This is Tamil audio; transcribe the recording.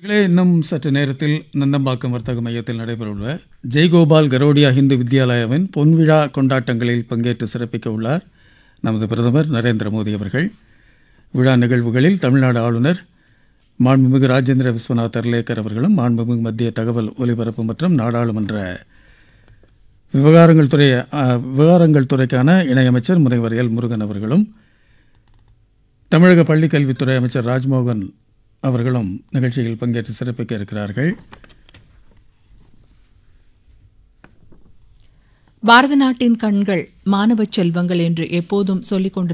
நேயர்களே, இன்னும் சற்று நேரத்தில் நந்தம்பாக்கம் வர்த்தக மையத்தில் நடைபெறவுள்ள ஜெய்கோபால் கரோடியா இந்து வித்யாலயாவின் பொன்விழா கொண்டாட்டங்களில் பங்கேற்று சிறப்பிக்க உள்ளார் நமது பிரதமர் நரேந்திர மோடி அவர்கள் விழா நிகழ்வுகளில் தமிழ்நாடு ஆளுநர் மாண்புமிகு ராஜேந்திர விஸ்வநாத் அர்லேக்கர் அவர்களும் மாண்புமிகு மத்திய தகவல் ஒலிபரப்பு மற்றும் நாடாளுமன்ற விவகாரங்கள் துறை அ, விவகாரங்கள் துறைக்கான இணையமைச்சர் முனைவர் எல் முருகன் அவர்களும் தமிழக பள்ளிக்கல்வித்துறை அமைச்சர் ராஜ்மோகன் அவர்களும் நிகழ்ச்சியில் பங்கேற்று சிறப்பிக்க இருக்கிறார்கள் பாரத நாட்டின் கண்கள் மாணவச் செல்வங்கள் என்று எப்போதும் சொல்லிக் கொண்டிருக்கும்